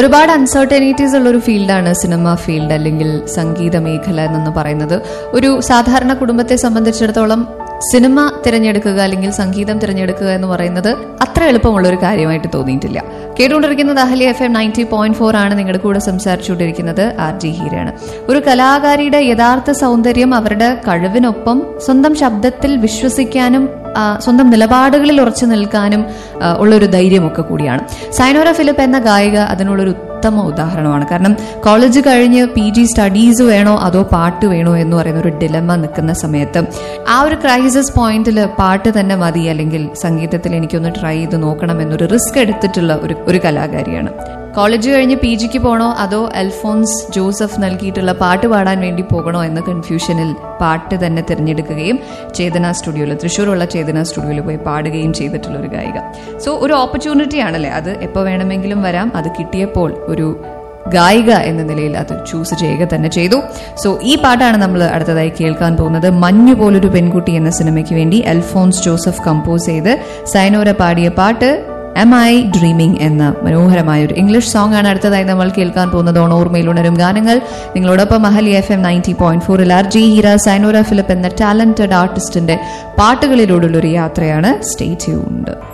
ഒരുപാട് അൺസർട്ടനിറ്റീസ് ഉള്ള ഒരു ഫീൽഡാണ് സിനിമ ഫീൽഡ് അല്ലെങ്കിൽ സംഗീത മേഖല എന്ന് പറയുന്നത് ഒരു സാധാരണ കുടുംബത്തെ സംബന്ധിച്ചിടത്തോളം സിനിമ തിരഞ്ഞെടുക്കുക അല്ലെങ്കിൽ സംഗീതം തിരഞ്ഞെടുക്കുക എന്ന് പറയുന്നത് അത്ര എളുപ്പമുള്ള ഒരു കാര്യമായിട്ട് തോന്നിയിട്ടില്ല കേട്ടുകൊണ്ടിരിക്കുന്നത് Ahalia FM ninety point four ഫോർ ആണ് നിങ്ങളുടെ കൂടെ സംസാരിച്ചുകൊണ്ടിരിക്കുന്നത് ആർ ജി ഹീരയാണ് ഒരു കലാകാരിയുടെ യഥാർത്ഥ സൗന്ദര്യം അവരുടെ കഴിവിനൊപ്പം സ്വന്തം ശബ്ദത്തിൽ വിശ്വസിക്കാനും ആ, സ്വന്തം നിലപാടുകളിൽ ഉറച്ചു നിൽക്കാനും ആ, ഉള്ളൊരു ധൈര്യമൊക്കെ കൂടിയാണ് സൈനോര ഫിലിപ്പ് എന്ന ഗായിക അതിനുള്ളൊരു ഉത്തമ ഉദാഹരണമാണ് കാരണം കോളേജ് കഴിഞ്ഞ് പി ജി സ്റ്റഡീസ് വേണോ അതോ പാട്ട് വേണോ എന്ന് പറയുന്ന ഒരു ഡിലമ നിൽക്കുന്ന സമയത്ത് ആ ഒരു ക്രൈസിസ് പോയിന്റിൽ പാട്ട് തന്നെ മതി അല്ലെങ്കിൽ സംഗീതത്തിൽ എനിക്കൊന്ന് ട്രൈ ചെയ്ത് നോക്കണം എന്നൊരു റിസ്ക് എടുത്തിട്ടുള്ള ഒരു ഒരു കലാകാരിയാണ് കോളേജ് കഴിഞ്ഞ് പി ജിക്ക് പോകണോ അതോ അൽഫോൺസ് ജോസഫ് നൽകിയിട്ടുള്ള പാട്ട് പാടാൻ വേണ്ടി പോകണോ എന്ന കൺഫ്യൂഷനിൽ പാട്ട് തന്നെ തിരഞ്ഞെടുക്കുകയും ചേതന സ്റ്റുഡിയോയിൽ തൃശ്ശൂരുള്ള ചേതന സ്റ്റുഡിയോയിൽ പോയി പാടുകയും ചെയ്തിട്ടുള്ള ഒരു ഗായിക സോ ഒരു ഓപ്പർച്യൂണിറ്റി ആണല്ലേ അത് എപ്പോൾ വേണമെങ്കിലും വരാം അത് കിട്ടിയപ്പോൾ ഒരു ഗായിക എന്ന നിലയിൽ അത് ചൂസ് ചെയ്യുക തന്നെ ചെയ്തു സോ ഈ പാട്ടാണ് നമ്മൾ അടുത്തതായി കേൾക്കാൻ പോകുന്നത് മഞ്ഞു പോലൊരു പെൺകുട്ടി എന്ന സിനിമയ്ക്ക് വേണ്ടി അൽഫോൺസ് ജോസഫ് കമ്പോസ് ചെയ്ത് സൈനോര പാടിയ പാട്ട് എം ഐ ഡ്രീമിംഗ് എന്ന മനോഹരമായ ഒരു ഇംഗ്ലീഷ് സോങ് ആണ് അടുത്തതായി നമ്മൾ കേൾക്കാൻ പോകുന്നത് ഓൺ ഓർമ്മയിൽ ഉണരും ഗാനങ്ങൾ നിങ്ങളോടൊപ്പം മഹലി എഫ് എം നയൻറ്റി പോയിന്റ് ഫോറിൽ R J Heera Sayanora Philip എന്ന ടാലന്റഡ് ആർട്ടിസ്റ്റിന്റെ പാട്ടുകളിലൂടെയുള്ള ഒരു യാത്രയാണ് സ്റ്റേ ട്യൂൺഡ്